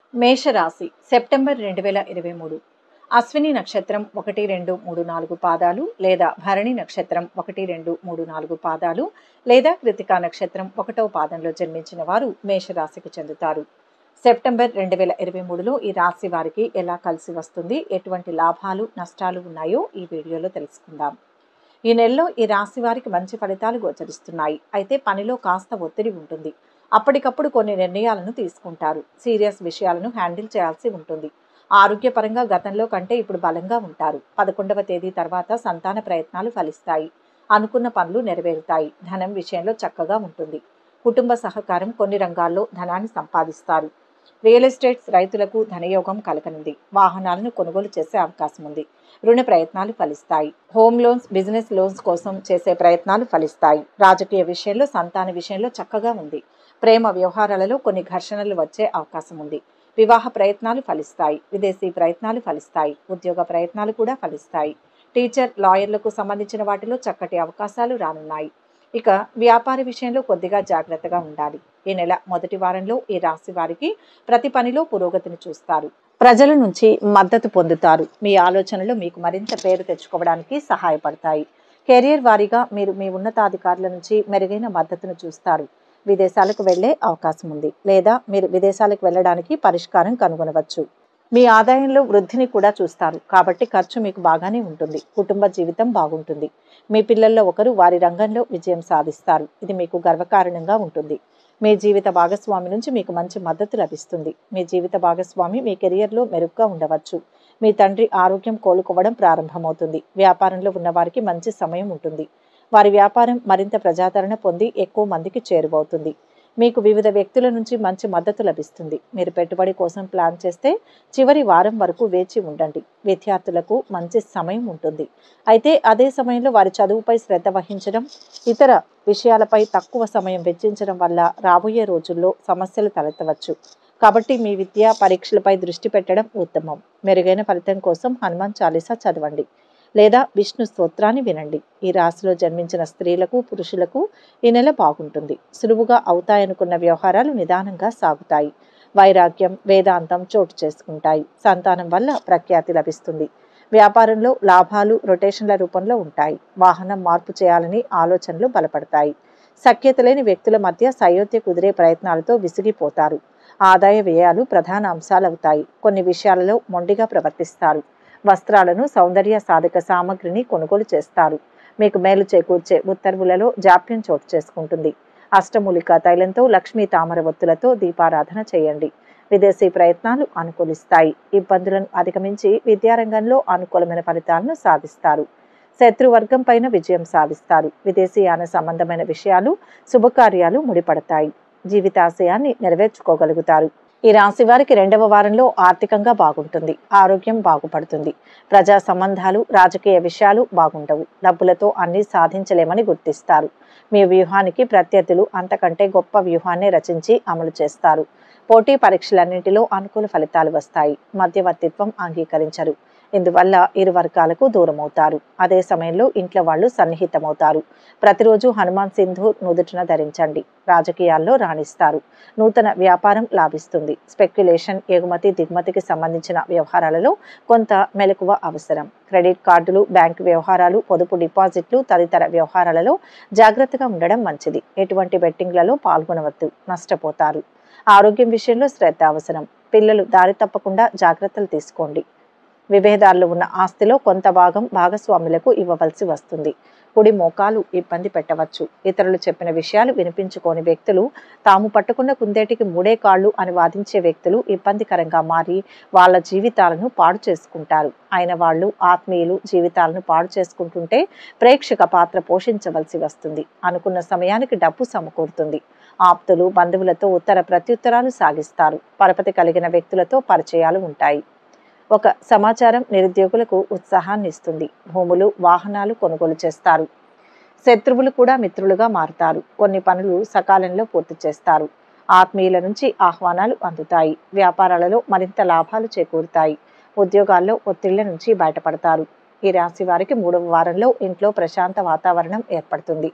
మేషరాశి సెప్టెంబర్ రెండు వేల ఇరవై మూడు అశ్విని నక్షత్రం ఒకటి రెండు మూడు నాలుగు పాదాలు లేదా భరణి నక్షత్రం ఒకటి రెండు మూడు నాలుగు పాదాలు లేదా కృతికా నక్షత్రం ఒకటవ పాదంలో జన్మించిన వారు మేషరాశికి చెందుతారు సెప్టెంబర్ రెండు వేల ఇరవై మూడులో ఈ రాశి వారికి ఎలా కలిసి వస్తుంది ఎటువంటి లాభాలు నష్టాలు ఉన్నాయో ఈ వీడియోలో తెలుసుకుందాం ఈ నెలలో ఈ రాశి వారికి మంచి ఫలితాలు గోచరిస్తున్నాయి అయితే పనిలో కాస్త ఒత్తిడి ఉంటుంది అప్పటికప్పుడు కొన్ని నిర్ణయాలను తీసుకుంటారు సీరియస్ విషయాలను హ్యాండిల్ చేయాల్సి ఉంటుంది ఆరోగ్యపరంగా గతంలో కంటే ఇప్పుడు బలంగా ఉంటారు పదకొండవ తేదీ తర్వాత సంతాన ప్రయత్నాలు ఫలిస్తాయి అనుకున్న పనులు నెరవేరుతాయి ధనం విషయంలో చక్కగా ఉంటుంది కుటుంబ సహకారం కొన్ని రంగాల్లో ధనాన్ని సంపాదిస్తారు రియల్ ఎస్టేట్స్ రైతులకు ధనయోగం కలగనుంది వాహనాలను కొనుగోలు చేసే అవకాశం ఉంది రుణ ప్రయత్నాలు ఫలిస్తాయి హోమ్ లోన్స్ బిజినెస్ లోన్స్ కోసం చేసే ప్రయత్నాలు ఫలిస్తాయి రాజకీయ విషయంలో సంతాన విషయంలో చక్కగా ఉంది ప్రేమ వ్యవహారాలలో కొన్ని ఘర్షణలు వచ్చే అవకాశం ఉంది వివాహ ప్రయత్నాలు ఫలిస్తాయి విదేశీ ప్రయత్నాలు ఫలిస్తాయి ఉద్యోగ ప్రయత్నాలు కూడా ఫలిస్తాయి టీచర్ లాయర్లకు సంబంధించిన వాటిలో చక్కటి అవకాశాలు రానున్నాయి ఇక వ్యాపార విషయంలో కొద్దిగా జాగ్రత్తగా ఉండాలి ఈ నెల మొదటి వారంలో ఈ రాశి వారికి ప్రతి పనిలో పురోగతిని చూస్తారు ప్రజల నుంచి మద్దతు పొందుతారు మీ ఆలోచనలు మీకు మరింత పేరు తెచ్చుకోవడానికి సహాయపడతాయి కెరియర్ వారీగా మీరు మీ ఉన్నతాధికారుల నుంచి మెరుగైన మద్దతును చూస్తారు విదేశాలకు వెళ్లే అవకాశం ఉంది లేదా మీరు విదేశాలకు వెళ్ళడానికి పరిష్కారం కనుగొనవచ్చు మీ ఆదాయంలో వృద్ధిని కూడా చూస్తారు కాబట్టి ఖర్చు మీకు బాగానే ఉంటుంది కుటుంబ జీవితం బాగుంటుంది మీ పిల్లల్లో ఒకరు వారి రంగంలో విజయం సాధిస్తారు ఇది మీకు గర్వకారణంగా ఉంటుంది మీ జీవిత భాగస్వామి నుంచి మీకు మంచి మద్దతు లభిస్తుంది మీ జీవిత భాగస్వామి మీ కెరియర్లో మెరుగ్గా ఉండవచ్చు మీ తండ్రి ఆరోగ్యం కోలుకోవడం ప్రారంభమవుతుంది వ్యాపారంలో ఉన్నవారికి మంచి సమయం ఉంటుంది వారి వ్యాపారం మరింత ప్రజాదరణ పొంది ఎక్కువ మందికి చేరువవుతుంది మీకు వివిధ వ్యక్తుల నుంచి మంచి మద్దతు లభిస్తుంది మీరు పెట్టుబడి కోసం ప్లాన్ చేస్తే చివరి వారం వరకు వేచి ఉండండి విద్యార్థులకు మంచి సమయం ఉంటుంది అయితే అదే సమయంలో వారి చదువుపై శ్రద్ధ వహించడం ఇతర విషయాలపై తక్కువ సమయం వెచ్చించడం వల్ల రాబోయే రోజుల్లో సమస్యలు తలెత్తవచ్చు కాబట్టి మీ విద్యా పరీక్షలపై దృష్టి పెట్టడం ఉత్తమం మెరుగైన ఫలితం కోసం హనుమాన్ చాలీసా చదవండి లేదా విష్ణు స్తోత్రాన్ని వినండి ఈ రాశిలో జన్మించిన స్త్రీలకు పురుషులకు ఈ నెల బాగుంటుంది సులువుగా అవుతాయనుకున్న వ్యవహారాలు నిదానంగా సాగుతాయి వైరాగ్యం వేదాంతం చోటు చేసుకుంటాయి సంతానం వల్ల ప్రఖ్యాతి లభిస్తుంది వ్యాపారంలో లాభాలు రొటేషన్ల రూపంలో ఉంటాయి వాహనం మార్పు చేయాలని ఆలోచనలు బలపడతాయి సఖ్యత లేని వ్యక్తుల మధ్య సయోధ్య కుదిరే ప్రయత్నాలతో విసిగిపోతారు ఆదాయ వ్యయాలు ప్రధాన అంశాలవుతాయి కొన్ని విషయాలలో మొండిగా ప్రవర్తిస్తారు వస్త్రాలను సౌందర్య సాధక సామగ్రిని కొనుగోలు చేస్తారు మీకు మేలు చేకూర్చే ఉత్తర్వులలో జాప్యం చోటు చేసుకుంటుంది అష్టమూలిక తైలంతో లక్ష్మీ తామర ఒత్తులతో దీపారాధన చేయండి విదేశీ ప్రయత్నాలు అనుకూలిస్తాయి ఇబ్బందులను అధిగమించి విద్యారంగంలో అనుకూలమైన ఫలితాలను సాధిస్తారు శత్రువర్గం పైన విజయం సాధిస్తారు విదేశీయాన సంబంధమైన విషయాలు శుభకార్యాలు ముడిపడతాయి జీవితాశయాన్ని నెరవేర్చుకోగలుగుతారు ఈ రాశి వారికి రెండవ వారంలో ఆర్థికంగా బాగుంటుంది ఆరోగ్యం బాగుపడుతుంది ప్రజా సంబంధాలు రాజకీయ విషయాలు బాగుండవు డబ్బులతో అన్ని సాధించలేమని గుర్తిస్తారు మీ వ్యూహానికి ప్రత్యర్థులు అంతకంటే గొప్ప వ్యూహాన్ని రచించి అమలు చేస్తారు పోటీ పరీక్షలన్నింటిలో అనుకూల ఫలితాలు వస్తాయి మధ్యవర్తిత్వం అంగీకరించరు ఇందువల్ల ఇరు వర్గాలకు దూరమవుతారు అదే సమయంలో ఇంట్లో వాళ్ళు సన్నిహితమవుతారు ప్రతిరోజు హనుమాన్ సింధూర్ నుదుటిన ధరించండి రాజకీయాల్లో రాణిస్తారు నూతన వ్యాపారం లాభిస్తుంది స్పెక్యులేషన్ ఎగుమతి దిగుమతికి సంబంధించిన వ్యవహారాలలో కొంత మెలకువ అవసరం క్రెడిట్ కార్డులు బ్యాంకు వ్యవహారాలు పొదుపు డిపాజిట్లు తదితర వ్యవహారాలలో జాగ్రత్తగా ఉండడం మంచిది ఎటువంటి బెట్టింగ్లలో పాల్గొనవద్దు నష్టపోతారు ఆరోగ్యం విషయంలో శ్రద్ధ అవసరం పిల్లలు దారి తప్పకుండా జాగ్రత్తలు తీసుకోండి విభేదాల్లో ఉన్న ఆస్తిలో కొంత భాగం భాగస్వాములకు ఇవ్వవలసి వస్తుంది కుడి మోకాలు ఇబ్బంది పెట్టవచ్చు ఇతరులు చెప్పిన విషయాలు వినిపించుకోని వ్యక్తులు తాము పట్టుకున్న కుందేటికి మూడే కాళ్ళు అని వాదించే వ్యక్తులు ఇబ్బందికరంగా మారి వాళ్ళ జీవితాలను పాడు చేసుకుంటారు అయిన వాళ్ళు ఆత్మీయులు జీవితాలను పాడు చేసుకుంటుంటే ప్రేక్షక పాత్ర పోషించవలసి వస్తుంది అనుకున్న సమయానికి డబ్బు సమకూరుతుంది ఆప్తులు బంధువులతో ఉత్తర ప్రత్యుత్తరాలు సాగిస్తారు పరపతి కలిగిన వ్యక్తులతో పరిచయాలు ఉంటాయి ఒక సమాచారం నిరుద్యోగులకు ఉత్సాహాన్ని ఇస్తుంది భూములు వాహనాలు కొనుగోలు చేస్తారు శత్రువులు కూడా మిత్రులుగా మారుతారు కొన్ని పనులు సకాలంలో పూర్తి చేస్తారు ఆత్మీయుల నుంచి ఆహ్వానాలు అందుతాయి వ్యాపారాలలో మరింత లాభాలు చేకూరుతాయి ఉద్యోగాల్లో ఒత్తిళ్ల నుంచి బయటపడతారు ఈ రాశి వారికి మూడవ వారంలో ఇంట్లో ప్రశాంత వాతావరణం ఏర్పడుతుంది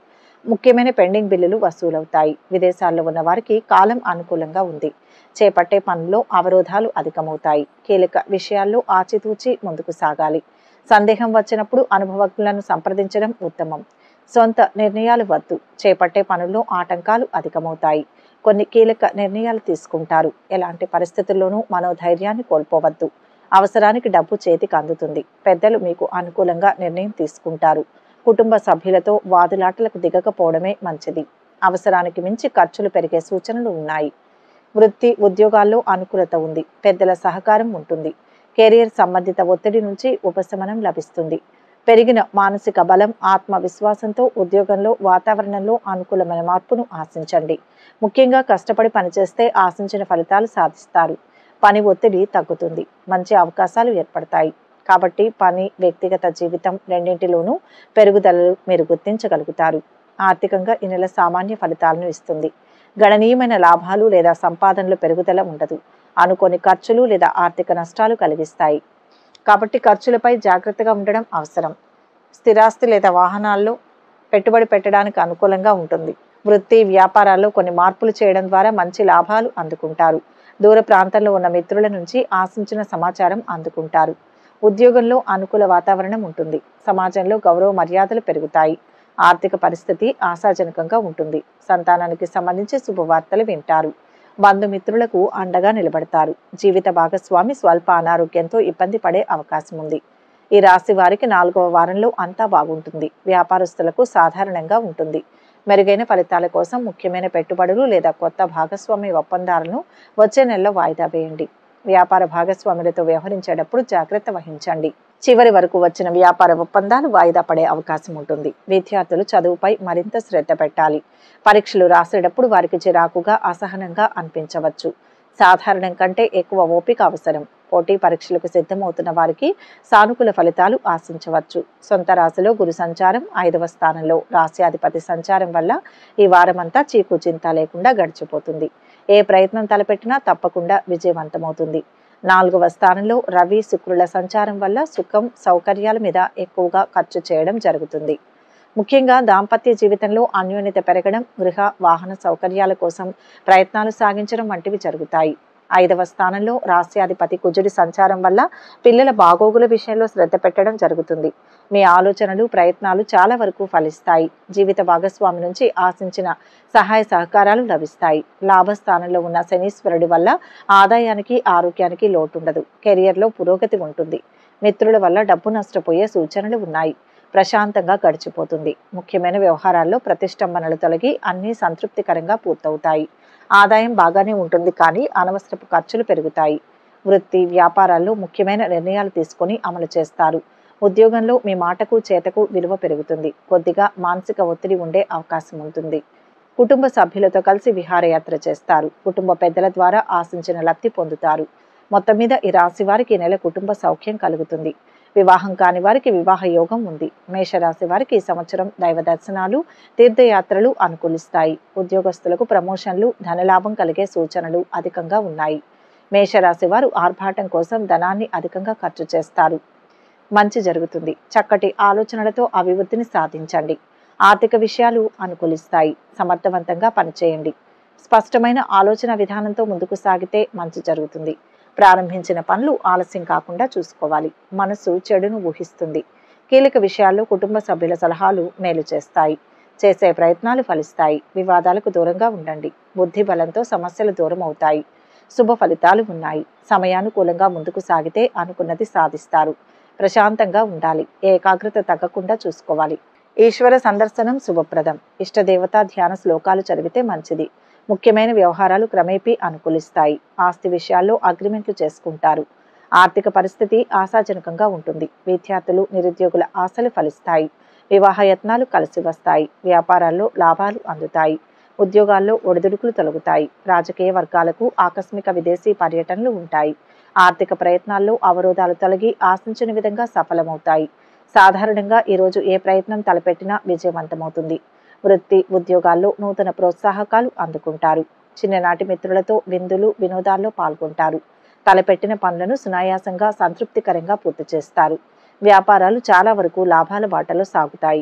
ముఖ్యమైన పెండింగ్ బిల్లులు వసూలవుతాయి విదేశాల్లో ఉన్న వారికి కాలం అనుకూలంగా ఉంది చేపట్టే పనుల్లో అవరోధాలు అధికమవుతాయి కీలక విషయాల్లో ఆచితూచి ముందుకు సాగాలి సందేహం వచ్చినప్పుడు అనుభవజ్ఞులను సంప్రదించడం ఉత్తమం సొంత నిర్ణయాలు వద్దు చేపట్టే పనుల్లో ఆటంకాలు అధికమవుతాయి కొన్ని కీలక నిర్ణయాలు తీసుకుంటారు ఎలాంటి పరిస్థితుల్లోనూ మనోధైర్యాన్ని కోల్పోవద్దు అవసరానికి డబ్బు చేతికి అందుతుంది పెద్దలు మీకు అనుకూలంగా నిర్ణయం తీసుకుంటారు కుటుంబ సభ్యులతో వాదులాటలకు దిగకపోవడమే మంచిది అవసరానికి మించి ఖర్చులు పెరిగే సూచనలు ఉన్నాయి వృత్తి ఉద్యోగాల్లో అనుకూలత ఉంది పెద్దల సహకారం ఉంటుంది కెరియర్ సంబంధిత ఒత్తిడి నుంచి ఉపశమనం లభిస్తుంది పెరిగిన మానసిక బలం ఆత్మవిశ్వాసంతో ఉద్యోగంలో వాతావరణంలో అనుకూలమైన మార్పును ఆశించండి ముఖ్యంగా కష్టపడి పనిచేస్తే ఆశించిన ఫలితాలు సాధిస్తారు పని ఒత్తిడి తగ్గుతుంది మంచి అవకాశాలు ఏర్పడతాయి కాబట్టి పని వ్యక్తిగత జీవితం రెండింటిలోనూ పెరుగుదలలు మీరు గుర్తించగలుగుతారు ఆర్థికంగా ఈ నెల సామాన్య ఫలితాలను ఇస్తుంది గణనీయమైన లాభాలు లేదా సంపాదనలు పెరుగుదల ఉండదు అనుకోని ఖర్చులు లేదా ఆర్థిక నష్టాలు కలిగిస్తాయి కాబట్టి ఖర్చులపై జాగ్రత్తగా ఉండడం అవసరం స్థిరాస్తి లేదా వాహనాల్లో పెట్టుబడి పెట్టడానికి అనుకూలంగా ఉంటుంది వృత్తి వ్యాపారాల్లో కొన్ని మార్పులు చేయడం ద్వారా మంచి లాభాలు అందుకుంటారు దూర ప్రాంతంలో ఉన్న మిత్రుల నుంచి ఆశించిన సమాచారం అందుకుంటారు ఉద్యోగంలో అనుకూల వాతావరణం ఉంటుంది సమాజంలో గౌరవ మర్యాదలు పెరుగుతాయి ఆర్థిక పరిస్థితి ఆశాజనకంగా ఉంటుంది సంతానానికి సంబంధించి శుభవార్తలు వింటారు బంధుమిత్రులకు అండగా నిలబడతారు జీవిత భాగస్వామి స్వల్ప అనారోగ్యంతో ఇబ్బంది పడే అవకాశం ఉంది ఈ రాశి వారికి నాలుగవ వారంలో అంతా బాగుంటుంది వ్యాపారస్తులకు సాధారణంగా ఉంటుంది మెరుగైన ఫలితాల కోసం ముఖ్యమైన పెట్టుబడులు లేదా కొత్త భాగస్వామి ఒప్పందాలను వచ్చే నెలలో వాయిదా వేయండి వ్యాపార భాగస్వాములతో వ్యవహరించేటప్పుడు జాగ్రత్త వహించండి చివరి వరకు వచ్చిన వ్యాపార ఒప్పందాలు వాయిదా పడే అవకాశం ఉంటుంది విద్యార్థులు చదువుపై మరింత శ్రద్ధ పెట్టాలి పరీక్షలు రాసేటప్పుడు వారికి చిరాకుగా అసహనంగా అనిపించవచ్చు సాధారణం కంటే ఎక్కువ ఓపిక అవసరం పోటీ పరీక్షలకు సిద్ధమవుతున్న వారికి సానుకూల ఫలితాలు ఆశించవచ్చు సొంత రాశిలో గురు సంచారం ఐదవ స్థానంలో రాశ్యాధిపతి సంచారం వల్ల ఈ వారమంతా చీకు చింత లేకుండా గడిచిపోతుంది ఏ ప్రయత్నం తలపెట్టినా తప్పకుండా విజయవంతమవుతుంది నాలుగవ స్థానంలో రవి శుక్రుల సంచారం వల్ల సుఖం సౌకర్యాల మీద ఎక్కువగా ఖర్చు చేయడం జరుగుతుంది ముఖ్యంగా దాంపత్య జీవితంలో అన్యోన్యత పెరగడం గృహ వాహన సౌకర్యాల కోసం ప్రయత్నాలు సాగించడం వంటివి జరుగుతాయి ఐదవ స్థానంలో రాస్యాధిపతి కుజుడి సంచారం వల్ల పిల్లల బాగోగుల విషయంలో శ్రద్ధ పెట్టడం జరుగుతుంది మీ ఆలోచనలు ప్రయత్నాలు చాలా వరకు ఫలిస్తాయి జీవిత భాగస్వామి నుంచి ఆశించిన సహాయ సహకారాలు లభిస్తాయి లాభస్థానంలో ఉన్న శనీశ్వరుడి వల్ల ఆదాయానికి ఆరోగ్యానికి లోటుండదు కెరియర్లో పురోగతి ఉంటుంది మిత్రుల వల్ల డబ్బు నష్టపోయే సూచనలు ఉన్నాయి ప్రశాంతంగా గడిచిపోతుంది ముఖ్యమైన వ్యవహారాల్లో ప్రతిష్టంభనలు తొలగి అన్నీ సంతృప్తికరంగా పూర్తవుతాయి ఆదాయం బాగానే ఉంటుంది కానీ అనవసరపు ఖర్చులు పెరుగుతాయి వృత్తి వ్యాపారాల్లో ముఖ్యమైన నిర్ణయాలు తీసుకొని అమలు చేస్తారు ఉద్యోగంలో మీ మాటకు చేతకు విలువ పెరుగుతుంది కొద్దిగా మానసిక ఒత్తిడి ఉండే అవకాశం ఉంటుంది కుటుంబ సభ్యులతో కలిసి విహారయాత్ర చేస్తారు కుటుంబ పెద్దల ద్వారా ఆశించిన లబ్ధి పొందుతారు మొత్తం మీద ఈ రాశి వారికి ఈ నెల కుటుంబ సౌఖ్యం కలుగుతుంది వివాహం కాని వారికి వివాహ యోగం ఉంది మేషరాశి వారికి ఈ సంవత్సరం దైవ దర్శనాలు తీర్థయాత్రలు అనుకూలిస్తాయి ఉద్యోగస్తులకు ప్రమోషన్లు ధనలాభం కలిగే సూచనలు అధికంగా ఉన్నాయి మేషరాశి వారు ఆర్భాటం కోసం ధనాన్ని అధికంగా ఖర్చు చేస్తారు మంచి జరుగుతుంది చక్కటి ఆలోచనలతో అభివృద్ధిని సాధించండి ఆర్థిక విషయాలు అనుకూలిస్తాయి సమర్థవంతంగా పనిచేయండి స్పష్టమైన ఆలోచన విధానంతో ముందుకు సాగితే మంచి జరుగుతుంది ప్రారంభించిన పనులు ఆలస్యం కాకుండా చూసుకోవాలి మనసు చెడును ఊహిస్తుంది కీలక విషయాల్లో కుటుంబ సభ్యుల సలహాలు మేలు చేస్తాయి చేసే ప్రయత్నాలు ఫలిస్తాయి వివాదాలకు దూరంగా ఉండండి బుద్ధి బలంతో సమస్యలు దూరం అవుతాయి శుభ ఫలితాలు ఉన్నాయి సమయానుకూలంగా ముందుకు సాగితే అనుకున్నది సాధిస్తారు ప్రశాంతంగా ఉండాలి ఏకాగ్రత తగ్గకుండా చూసుకోవాలి ఈశ్వర సందర్శనం శుభప్రదం ఇష్టదేవత ధ్యాన శ్లోకాలు చదివితే మంచిది ముఖ్యమైన వ్యవహారాలు క్రమేపీ అనుకూలిస్తాయి ఆస్తి విషయాల్లో అగ్రిమెంట్లు చేసుకుంటారు ఆర్థిక పరిస్థితి ఆశాజనకంగా ఉంటుంది విద్యార్థులు నిరుద్యోగుల ఆశలు ఫలిస్తాయి వివాహ యత్నాలు కలిసి వస్తాయి వ్యాపారాల్లో లాభాలు అందుతాయి ఉద్యోగాల్లో ఒడిదుడుకులు తొలగుతాయి రాజకీయ వర్గాలకు ఆకస్మిక విదేశీ పర్యటనలు ఉంటాయి ఆర్థిక ప్రయత్నాల్లో అవరోధాలు తొలగి ఆశించిన విధంగా సఫలమవుతాయి సాధారణంగా ఈరోజు ఏ ప్రయత్నం తలపెట్టినా విజయవంతమవుతుంది వృత్తి ఉద్యోగాల్లో నూతన ప్రోత్సాహకాలు అందుకుంటారు చిన్ననాటి మిత్రులతో విందులు వినోదాల్లో పాల్గొంటారు తలపెట్టిన పనులను సునాయాసంగా సంతృప్తికరంగా పూర్తి చేస్తారు వ్యాపారాలు చాలా వరకు లాభాల బాటలో సాగుతాయి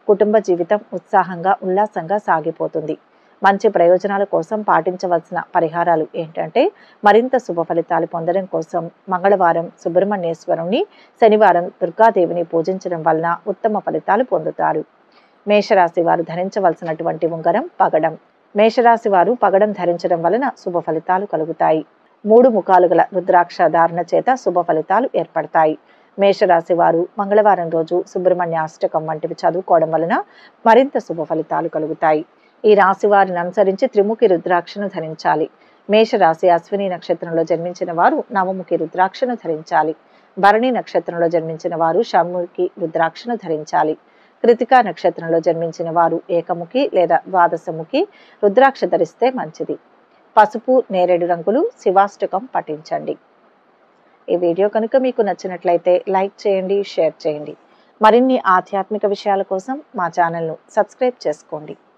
కుటుంబ జీవితం ఉత్సాహంగా ఉల్లాసంగా సాగిపోతుంది మంచి ప్రయోజనాల కోసం పాటించవలసిన పరిహారాలు ఏంటంటే మరింత శుభ ఫలితాలు పొందడం కోసం మంగళవారం సుబ్రహ్మణ్యేశ్వరుని శనివారం దుర్గాదేవిని పూజించడం వలన ఉత్తమ ఫలితాలు పొందుతారు మేషరాశి వారు ధరించవలసినటువంటి ఉంగరం పగడం మేషరాశి వారు పగడం ధరించడం వలన శుభ ఫలితాలు కలుగుతాయి మూడు ముఖాలు గల రుద్రాక్ష ధారణ చేత శుభ ఫలితాలు ఏర్పడతాయి మేషరాశి వారు మంగళవారం రోజు సుబ్రహ్మణ్య అష్టకం వంటివి చదువుకోవడం వలన మరింత శుభ ఫలితాలు కలుగుతాయి ఈ రాశి వారిని అనుసరించి త్రిముఖి రుద్రాక్షను ధరించాలి మేషరాశి అశ్విని నక్షత్రంలో జన్మించిన వారు నవముఖి రుద్రాక్షను ధరించాలి భరణి నక్షత్రంలో జన్మించిన వారు షణ్ముఖి రుద్రాక్షను ధరించాలి కృతికా నక్షత్రంలో జన్మించిన వారు ఏకముఖి లేదా ద్వాదశముఖి రుద్రాక్ష ధరిస్తే మంచిది పసుపు నేరేడు రంగులు శివాష్టకం పఠించండి ఈ వీడియో కనుక మీకు నచ్చినట్లయితే లైక్ చేయండి షేర్ చేయండి మరిన్ని ఆధ్యాత్మిక విషయాల కోసం మా ఛానల్ను సబ్స్క్రైబ్ చేసుకోండి